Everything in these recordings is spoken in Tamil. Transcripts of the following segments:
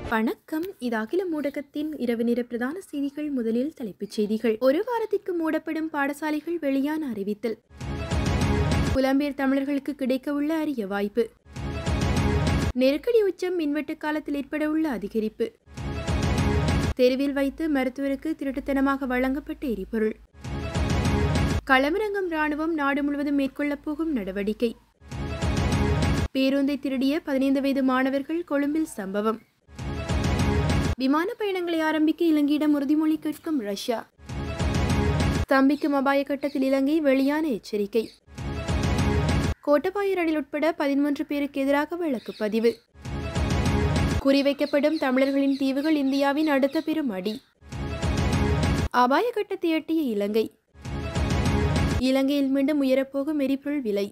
வணக்கம் இது அகில ஊடகத்தின் இரவு நேர பிரதான செய்திகள் முதலில் தலைப்புச் செய்திகள் ஒரு வாரத்திற்கு மூடப்படும் பாடசாலைகள் வெளியான அறிவித்தல் புலம்பெயர் தமிழர்களுக்கு கிடைக்கவுள்ள அரிய வாய்ப்பு நெருக்கடி உச்சம் மின்வெட்டு காலத்தில் ஏற்படவுள்ள அதிகரிப்பு தெருவில் வைத்து மருத்துவருக்கு திருட்டுத்தனமாக வழங்கப்பட்ட எரிபொருள் களமிறங்கும் ராணுவம் நாடு முழுவதும் மேற்கொள்ளப் போகும் நடவடிக்கை பேருந்தை திருடிய பதினைந்து வயது மாணவர்கள் கொழும்பில் சம்பவம் விமான பயணங்களை ஆரம்பிக்க இலங்கையிடம் உறுதிமொழி கேட்கும் ரஷ்யா ஸ்தம்பிக்கும் அபாய கட்டத்தில் இலங்கை வெளியான எச்சரிக்கை கோட்டபாய ரணில் உட்பட பதிமூன்று பேருக்கு எதிராக வழக்கு பதிவு குறிவைக்கப்படும் தமிழர்களின் தீவுகள் இந்தியாவின் அடுத்த பெரும் அடி அபாய கட்டத்தை எட்டிய இலங்கை இலங்கையில் மீண்டும் உயரப்போகும் எரிபொருள் விலை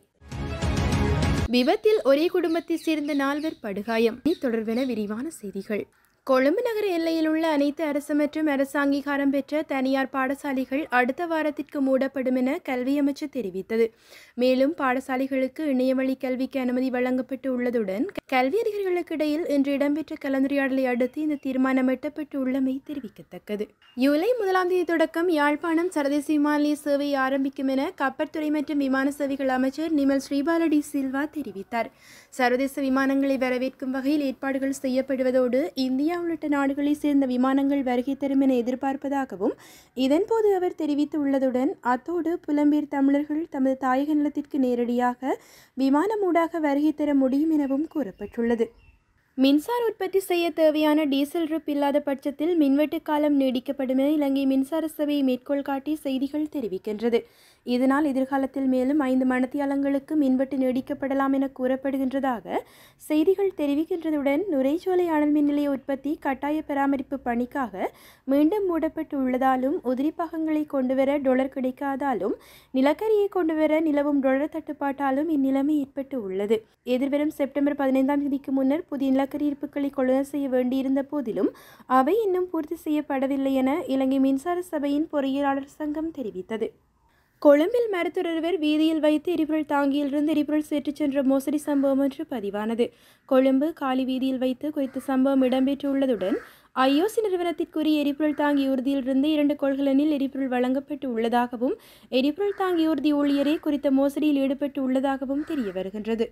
விபத்தில் ஒரே குடும்பத்தைச் சேர்ந்த நால்வர் படுகாயம் இனி தொடர்பென விரிவான செய்திகள் கொழும்பு நகர எல்லையில் உள்ள அனைத்து அரசு மற்றும் அரசு அங்கீகாரம் பெற்ற தனியார் பாடசாலைகள் அடுத்த வாரத்திற்கு மூடப்படும் என கல்வி அமைச்சு தெரிவித்தது மேலும் பாடசாலைகளுக்கு இணையவழி கல்விக்கு அனுமதி வழங்கப்பட்டு உள்ளதுடன் கல்வி அதிகாரிகளுக்கு இடையில் இன்று இடம்பெற்ற கலந்துரையாடலை அடுத்து இந்த தீர்மானம் எட்டப்பட்டு உள்ளமை தெரிவிக்கத்தக்கது ஜூலை முதலாம் தேதி தொடக்கம் யாழ்ப்பாணம் சர்வதேச விமான நிலைய சேவை ஆரம்பிக்கும் என கப்பற்துறை மற்றும் விமான சேவைகள் அமைச்சர் நிமல் ஸ்ரீபாலடி சில்வா தெரிவித்தார் சர்வதேச விமானங்களை வரவேற்கும் வகையில் ஏற்பாடுகள் செய்யப்படுவதோடு இந்தியா உள்ளிட்ட நாடுகளைச் சேர்ந்த விமானங்கள் வருகை தரும் என எதிர்பார்ப்பதாகவும் இதன்போது அவர் தெரிவித்துள்ளதுடன் அத்தோடு புலம்பெயர் தமிழர்கள் தமது தாயக நிலத்திற்கு நேரடியாக விமானமூடாக வருகை தர முடியும் எனவும் கூறப்பட்டுள்ளது மின்சார உற்பத்தி செய்ய தேவையான டீசல் ட்ரிப் இல்லாத பட்சத்தில் மின்வெட்டு காலம் நீடிக்கப்படும் என இலங்கை மின்சார சபையை மேற்கோள் காட்டி செய்திகள் தெரிவிக்கின்றது இதனால் எதிர்காலத்தில் மேலும் ஐந்து மணத்தியாலங்களுக்கு மின்வெட்டு நீடிக்கப்படலாம் என கூறப்படுகின்றதாக செய்திகள் தெரிவிக்கின்றதுடன் நுரைச்சோலை அனல் மின் நிலைய உற்பத்தி கட்டாய பராமரிப்பு பணிக்காக மீண்டும் மூடப்பட்டு உள்ளதாலும் உதிரி பாகங்களை கொண்டுவர டொலர் கிடைக்காதாலும் நிலக்கரியை கொண்டுவர நிலவும் டொலர் தட்டுப்பாட்டாலும் இந்நிலைமை ஏற்பட்டு உள்ளது எதிர்வரும் செப்டம்பர் பதினைந்தாம் தேதிக்கு முன்னர் புதிய நிலக்கரி இருப்புகளை கொள்ளுதல் செய்ய வேண்டியிருந்த போதிலும் அவை இன்னும் பூர்த்தி செய்யப்படவில்லை என இலங்கை மின்சார சபையின் பொறியியலாளர் சங்கம் தெரிவித்தது கொழும்பில் மருத்துவர் ஒருவர் வீதியில் வைத்து எரிபொருள் தாங்கியிலிருந்து எரிபொருள் சேற்றுச் சென்ற மோசடி சம்பவம் ஒன்று பதிவானது கொழும்பு காலி வீதியில் வைத்து குறித்த சம்பவம் இடம்பெற்றுள்ளதுடன் ஐஓசி நிறுவனத்திற்குரிய எரிபொருள் தாங்கி ஊர்தியிலிருந்து இரண்டு கொள்கலனில் எரிபொருள் வழங்கப்பட்டு உள்ளதாகவும் எரிபொருள் தாங்கி ஊர்தி ஊழியரே குறித்த மோசடியில் ஈடுபட்டு உள்ளதாகவும் தெரிய வருகின்றது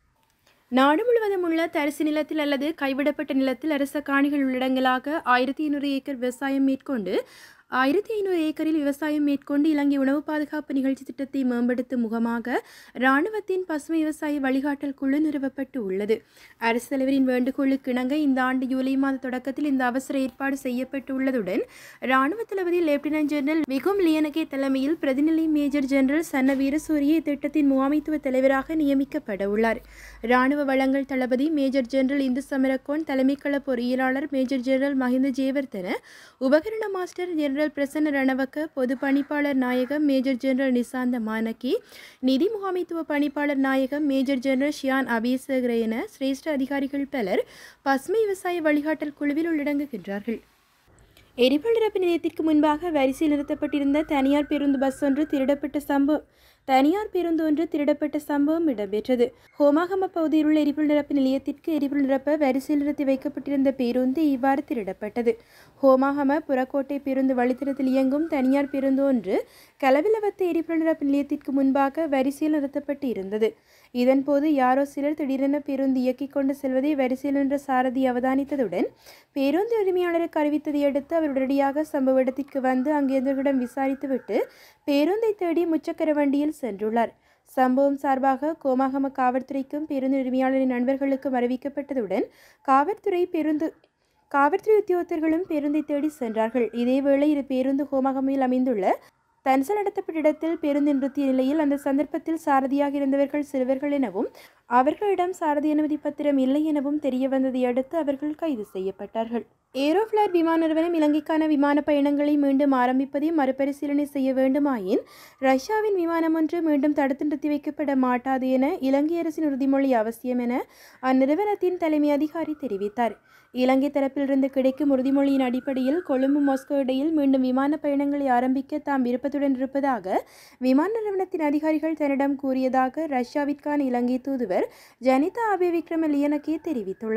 நாடு முழுவதும் உள்ள தரிசு நிலத்தில் அல்லது கைவிடப்பட்ட நிலத்தில் அரச காணிகள் உள்ளடங்கலாக ஆயிரத்தி ஐநூறு ஏக்கர் விவசாயம் மேற்கொண்டு ஆயிரத்தி ஐநூறு ஏக்கரில் விவசாயம் மேற்கொண்டு இலங்கை உணவு பாதுகாப்பு நிகழ்ச்சி திட்டத்தை மேம்படுத்தும் முகமாக இராணுவத்தின் பசுமை விவசாய வழிகாட்டல் குழு நிறுவப்பட்டு உள்ளது அரசு தலைவரின் வேண்டுகோளுக்கு இணங்க இந்த ஆண்டு ஜூலை மாத தொடக்கத்தில் இந்த அவசர ஏற்பாடு செய்யப்பட்டு உள்ளதுடன் இராணுவ தளபதி லெப்டினன்ட் ஜெனரல் விகும் லியனகே தலைமையில் பிரதிநிலை மேஜர் ஜெனரல் சன்ன வீரசூரிய இத்திட்டத்தின் முகாமைத்துவ தலைவராக நியமிக்கப்பட உள்ளார் இராணுவ வளங்கள் தளபதி மேஜர் ஜெனரல் இந்து சமரகோன் தலைமைக்கள பொறியியலாளர் மேஜர் ஜெனரல் மஹிந்த ஜேவர்தன உபகரண மாஸ்டர் ஜெனரல் பிரசன்ன ரணவக்க பொது பணிப்பாளர் நாயகம் மேஜர் ஜெனரல் நிசாந்த மானகி நிதி முகாமைத்துவ பணிப்பாளர் நாயகம் மேஜர் ஜெனரல் ஷியான் அபீசகர என சிரேஷ்ட அதிகாரிகள் பலர் பசுமை விவசாய வழிகாட்டல் குழுவில் உள்ளடங்குகின்றார்கள் எரிபொருள் நிரப்பு நிலையத்திற்கு முன்பாக வரிசையில் நிறுத்தப்பட்டிருந்த தனியார் பேருந்து பஸ் ஒன்று திருடப்பட்ட சம்பவம் தனியார் பேருந்து ஒன்று திருடப்பட்ட சம்பவம் இடம்பெற்றது ஹோமாகம பகுதியில் உள்ள எரிபொருள் நிரப்பு நிலையத்திற்கு எரிபொருள் நிரப்ப வரிசையில் நிறுத்தி வைக்கப்பட்டிருந்த பேருந்து இவ்வாறு திருடப்பட்டது ஹோமாகம புறக்கோட்டை பேருந்து வழித்தடத்தில் இயங்கும் தனியார் பேருந்து ஒன்று கலவிலவத்த எரிபொருள் நிரப்பு நிலையத்திற்கு முன்பாக வரிசையில் நிறுத்தப்பட்டு இருந்தது இதன்போது யாரோ சிலர் திடீரென பேருந்து இயக்கிக் கொண்டு செல்வதை வரிசையில் நின்ற சாரதி அவதானித்ததுடன் பேருந்து உரிமையாளருக்கு அறிவித்ததை அடுத்து அவர் உடனடியாக சம்பவ இடத்திற்கு வந்து அங்கிருந்தவர்களிடம் விசாரித்துவிட்டு பேருந்தை தேடி முச்சக்கர வண்டியில் சென்றுள்ளார் சம்பவம் சார்பாக கோமாகம காவல்துறைக்கும் பேருந்து உரிமையாளரின் நண்பர்களுக்கும் அறிவிக்கப்பட்டதுடன் காவல்துறை பேருந்து காவல்துறை உத்தியோகத்தர்களும் பேருந்தை தேடி சென்றார்கள் இதேவேளை இரு பேருந்து ஹோமாகமையில் அமைந்துள்ள தன்சல் நடத்தப்பட்ட இடத்தில் பேருந்து நிறுத்திய நிலையில் அந்த சந்தர்ப்பத்தில் சாரதியாக இருந்தவர்கள் சிறுவர்கள் எனவும் அவர்களிடம் சாரதி அனுமதி பத்திரம் இல்லை எனவும் தெரிய வந்ததை அடுத்து அவர்கள் கைது செய்யப்பட்டார்கள் ஏரோஃப்ளர் விமான நிறுவனம் இலங்கைக்கான விமான பயணங்களை மீண்டும் ஆரம்பிப்பதை மறுபரிசீலனை செய்ய வேண்டுமாயின் ரஷ்யாவின் விமானம் ஒன்று மீண்டும் தடுத்து நிறுத்தி வைக்கப்பட மாட்டாது என இலங்கை அரசின் உறுதிமொழி அவசியம் என அந்நிறுவனத்தின் தலைமை அதிகாரி தெரிவித்தார் இலங்கை தரப்பிலிருந்து கிடைக்கும் உறுதிமொழியின் அடிப்படையில் கொழும்பு மாஸ்கோ இடையில் மீண்டும் விமான பயணங்களை ஆரம்பிக்க தாம் விருப்பத்துடன் இருப்பதாக விமான நிறுவனத்தின் அதிகாரிகள் தன்னிடம் கூறியதாக ரஷ்யாவிற்கான இலங்கை தூதுவர் ஜனிதா அபே விக்ரம லியனகே தெரிவித்துள்ளார்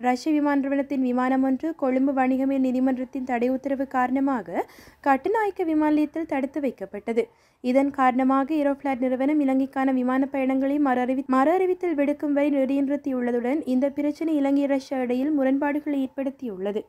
ரஷ்ய விமான நிறுவனத்தின் விமானம் ஒன்று கொழும்பு வணிகமேல் நீதிமன்றத்தின் தடை உத்தரவு காரணமாக கட்டுநாயக்க விமான நிலையத்தில் தடுத்து வைக்கப்பட்டது இதன் காரணமாக ஏரோஃபிளாட் நிறுவனம் இலங்கைக்கான விமான பயணங்களை மறு அறிவி மறு அறிவித்தல் விடுக்கும் வரை நிலைநிறுத்தியுள்ளதுடன் இந்த பிரச்சினை இலங்கை ரஷ்யா இடையில் முரண்பாடுகளை ஏற்படுத்தியுள்ளது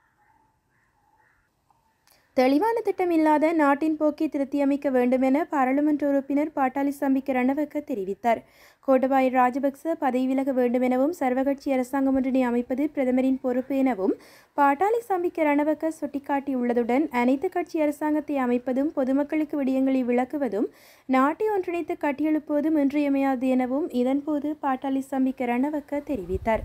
தெளிவான திட்டம் இல்லாத நாட்டின் போக்கை திருத்தியமைக்க வேண்டும் என பாராளுமன்ற உறுப்பினர் பாட்டாளி சம்பிக்க ரணவக்க தெரிவித்தார் கோட்டபாய ராஜபக்ச பதவி விலக வேண்டும் எனவும் சர்வகட்சி அரசாங்கம் ஒன்றினை அமைப்பது பிரதமரின் பொறுப்பு எனவும் பாட்டாளி சம்பிக்க ரணவக்க சுட்டிக்காட்டியுள்ளதுடன் அனைத்து கட்சி அரசாங்கத்தை அமைப்பதும் பொதுமக்களுக்கு விடயங்களை விளக்குவதும் நாட்டை ஒன்றிணைத்து கட்டியெழுப்புவதும் இன்றியமையாது எனவும் இதன்போது பாட்டாளி சம்பிக்க ரணவக்க தெரிவித்தார்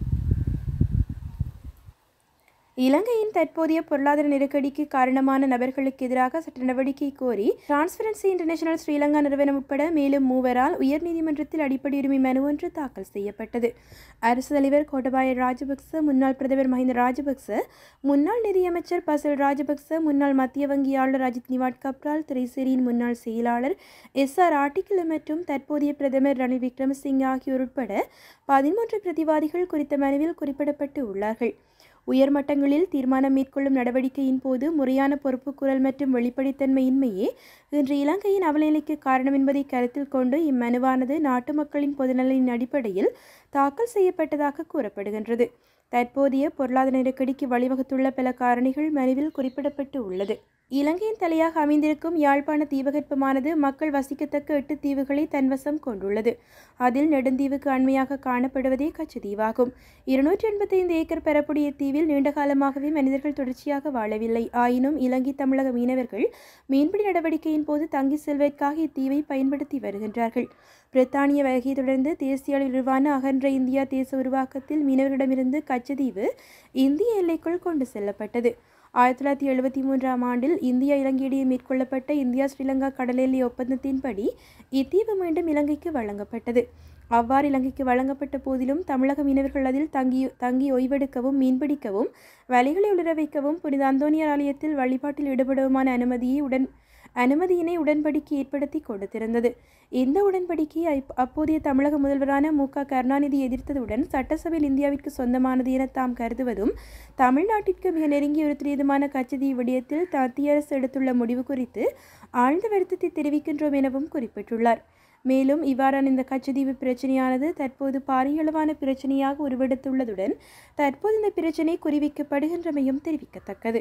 இலங்கையின் தற்போதைய பொருளாதார நெருக்கடிக்கு காரணமான நபர்களுக்கு எதிராக சட்ட நடவடிக்கை கோரி டிரான்ஸ்பரன்சி இன்டர்நேஷனல் ஸ்ரீலங்கா நிறுவனம் உட்பட மேலும் மூவரால் உயர்நீதிமன்றத்தில் அடிப்படை உரிமை மனு ஒன்று தாக்கல் செய்யப்பட்டது அரசு தலைவர் கோட்டபாய ராஜபக்ச முன்னாள் பிரதமர் மஹிந்த ராஜபக்ச முன்னாள் நிதியமைச்சர் பசில் ராஜபக்ச முன்னாள் மத்திய வங்கி ஆளுநர் அஜித் நிவாட் கப்ரால் திரைசேரியின் முன்னாள் செயலாளர் எஸ் ஆர் ஆட்டிக்கில் மற்றும் தற்போதைய பிரதமர் ரணில் விக்ரமசிங்கே ஆகியோர் உட்பட பதிமூன்று பிரதிவாதிகள் குறித்த மனுவில் குறிப்பிடப்பட்டு உள்ளார்கள் உயர்மட்டங்களில் தீர்மானம் மேற்கொள்ளும் நடவடிக்கையின் போது முறையான பொறுப்புக்குரல் மற்றும் வெளிப்படைத்தன்மையின்மையே இன்று இலங்கையின் அவலநிலைக்கு காரணம் என்பதை கருத்தில் கொண்டு இம்மனுவானது நாட்டு மக்களின் பொதுநலனின் அடிப்படையில் தாக்கல் செய்யப்பட்டதாக கூறப்படுகின்றது தற்போதைய பொருளாதார நெருக்கடிக்கு வழிவகுத்துள்ள பல காரணிகள் மனுவில் குறிப்பிடப்பட்டு உள்ளது இலங்கையின் தலையாக அமைந்திருக்கும் யாழ்ப்பாண தீபகற்பமானது மக்கள் வசிக்கத்தக்க எட்டு தீவுகளை தன்வசம் கொண்டுள்ளது அதில் நெடுந்தீவுக்கு அண்மையாக காணப்படுவதே கச்சத்தீவாகும் இருநூற்றி எண்பத்தைந்து ஏக்கர் பெறக்கூடிய தீவில் நீண்ட காலமாகவே மனிதர்கள் தொடர்ச்சியாக வாழவில்லை ஆயினும் இலங்கை தமிழக மீனவர்கள் மீன்பிடி நடவடிக்கையின் போது தங்கி செல்வதற்காக இத்தீவை பயன்படுத்தி வருகின்றார்கள் பிரித்தானிய வருகையை தொடர்ந்து தேசிய அளவில் உருவான அகன்ற இந்தியா தேச உருவாக்கத்தில் மீனவர்களிடமிருந்து கச்சதீவு இந்திய எல்லைக்குள் கொண்டு செல்லப்பட்டது ஆயிரத்தி தொள்ளாயிரத்தி எழுபத்தி மூன்றாம் ஆண்டில் இந்தியா இலங்கையிடையே மேற்கொள்ளப்பட்ட இந்தியா ஸ்ரீலங்கா கடல் எல்லை ஒப்பந்தத்தின்படி இத்தீவு மீண்டும் இலங்கைக்கு வழங்கப்பட்டது அவ்வாறு இலங்கைக்கு வழங்கப்பட்ட போதிலும் தமிழக மீனவர்கள் அதில் தங்கி தங்கி ஓய்வெடுக்கவும் மீன்பிடிக்கவும் வலைகளை உலர வைக்கவும் புனித அந்தோனியார் ஆலயத்தில் வழிபாட்டில் ஈடுபடவுமான அனுமதியை உடன் அனுமதியினை உடன்படிக்கை ஏற்படுத்தி கொடுத்திருந்தது இந்த உடன்படிக்கையை அப்- அப்போதைய தமிழக முதல்வரான மு க கருணாநிதி எதிர்த்ததுடன் சட்டசபையில் இந்தியாவிற்கு சொந்தமானது என தாம் கருதுவதும் தமிழ்நாட்டிற்கு மிக நெருங்கிய உறுத்துரியதுமான கச்சதீவு விடயத்தில் மத்திய அரசு எடுத்துள்ள முடிவு குறித்து ஆழ்ந்த வருத்தத்தை தெரிவிக்கின்றோம் எனவும் குறிப்பிட்டுள்ளார் மேலும் இவ்வாறான இந்த கச்சதீவு பிரச்சனையானது தற்போது பாரியளவான பிரச்சனையாக உருவெடுத்துள்ளதுடன் தற்போது இந்த பிரச்சனை குறிவிக்கப்படுகின்றமையும் தெரிவிக்கத்தக்கது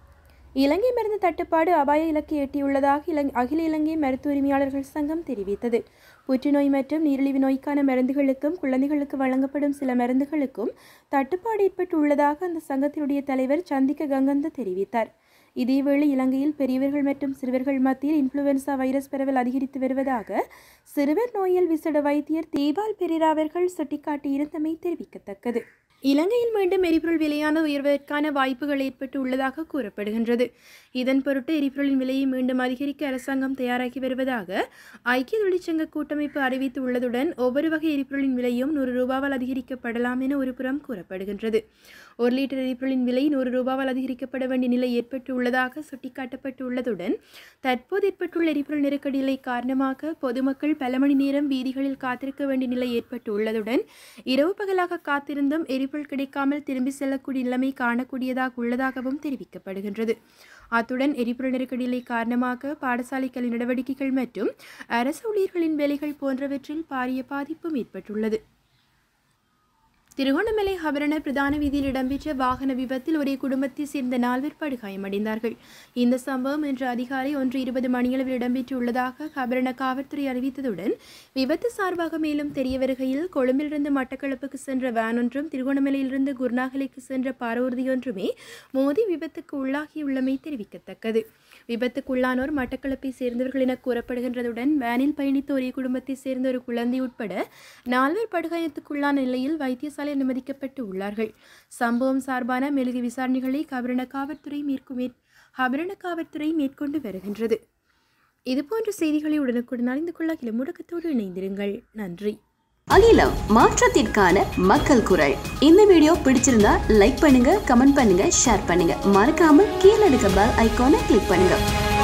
இலங்கை மருந்து தட்டுப்பாடு அபாய இலக்கை எட்டியுள்ளதாக இலங் அகில இலங்கை மருத்துவ உரிமையாளர்கள் சங்கம் தெரிவித்தது புற்றுநோய் மற்றும் நீரிழிவு நோய்க்கான மருந்துகளுக்கும் குழந்தைகளுக்கு வழங்கப்படும் சில மருந்துகளுக்கும் தட்டுப்பாடு ஏற்பட்டு உள்ளதாக அந்த சங்கத்தினுடைய தலைவர் சந்திக்க கங்கந்த தெரிவித்தார் இதேவேளை இலங்கையில் பெரியவர்கள் மற்றும் சிறுவர்கள் மத்தியில் இன்ஃப்ளூவன்சா வைரஸ் பரவல் அதிகரித்து வருவதாக சிறுவர் நோயியல் விசேட வைத்தியர் தீபால் பெரிரா அவர்கள் சுட்டிக்காட்டியிருந்தமை தெரிவிக்கத்தக்கது இலங்கையில் மீண்டும் எரிபொருள் விலையான உயர்வதற்கான வாய்ப்புகள் ஏற்பட்டு உள்ளதாக கூறப்படுகின்றது இதன் பொருட்டு எரிபொருளின் விலையை மீண்டும் அதிகரிக்க அரசாங்கம் தயாராகி வருவதாக ஐக்கிய தொழிற்சங்க கூட்டமைப்பு அறிவித்து உள்ளதுடன் ஒவ்வொரு வகை எரிபொருளின் விலையும் நூறு ரூபாவால் அதிகரிக்கப்படலாம் என ஒரு புறம் கூறப்படுகின்றது ஒரு லிட்டர் எரிபொருளின் விலை நூறு ரூபாவால் அதிகரிக்கப்பட வேண்டிய நிலை ஏற்பட்டு உள்ளதாக சுட்டிக்காட்டப்பட்டு உள்ளதுடன் தற்போது ஏற்பட்டுள்ள எரிபொருள் நெருக்கடி நிலை காரணமாக பொதுமக்கள் பல மணி நேரம் வீதிகளில் காத்திருக்க வேண்டிய நிலை ஏற்பட்டு உள்ளதுடன் இரவு பகலாக காத்திருந்தும் எரிபொருள் கிடைக்காமல் திரும்பி செல்லக்கூடிய நிலைமை காணக்கூடியதாக உள்ளதாகவும் தெரிவிக்கப்படுகின்றது அத்துடன் எரிபொருள் நெருக்கடி நிலை காரணமாக பாடசாலை கல்வி நடவடிக்கைகள் மற்றும் அரசு ஊழியர்களின் வேலைகள் போன்றவற்றில் பாரிய பாதிப்பும் ஏற்பட்டுள்ளது திருகோணமலை ஹபரண பிரதான வீதியில் இடம்பெற்ற வாகன விபத்தில் ஒரே குடும்பத்தைச் சேர்ந்த நால்வர் படுகாயமடைந்தார்கள் இந்த சம்பவம் இன்று அதிகாலை ஒன்று இருபது மணியளவில் இடம்பெற்றுள்ளதாக ஹபரண காவல்துறை அறிவித்ததுடன் விபத்து சார்பாக மேலும் தெரிய வருகையில் கொழும்பிலிருந்து மட்டக்களப்புக்கு சென்ற வேன் ஒன்றும் திருகோணமலையிலிருந்து குர்நாகலைக்கு சென்ற பாரூர்தியொன்றுமே மோதி விபத்துக்கு உள்ளாகியுள்ளமை தெரிவிக்கத்தக்கது விபத்துக்குள்ளானோர் மட்டக்களப்பை சேர்ந்தவர்கள் என கூறப்படுகின்றதுடன் வேனில் பயணித்த ஒரே குடும்பத்தைச் சேர்ந்த ஒரு குழந்தை உட்பட நால்வர் படுகாயத்துக்குள்ளான நிலையில் வைத்தியசாலை அனுமதிக்கப்பட்டு உள்ளார்கள் சம்பவம் சார்பான மெழுகு விசாரணைகளை கபரண காவல்துறை மேற்கொ மேற் ஹபரண காவல்துறை மேற்கொண்டு வருகின்றது இதுபோன்ற செய்திகளை உடனுக்குடன் அறிந்து கொள்ள கிளை முடக்கத்தோடு இணைந்திருங்கள் நன்றி அகிலம் மாற்றத்திற்கான மக்கள் குரல் இந்த வீடியோ பிடிச்சிருந்தா லைக் பண்ணுங்க கமெண்ட் பண்ணுங்க ஷேர் பண்ணுங்க மறக்காம கீழே இருக்க பெல் ஐகானை கிளிக் பண்ணுங்க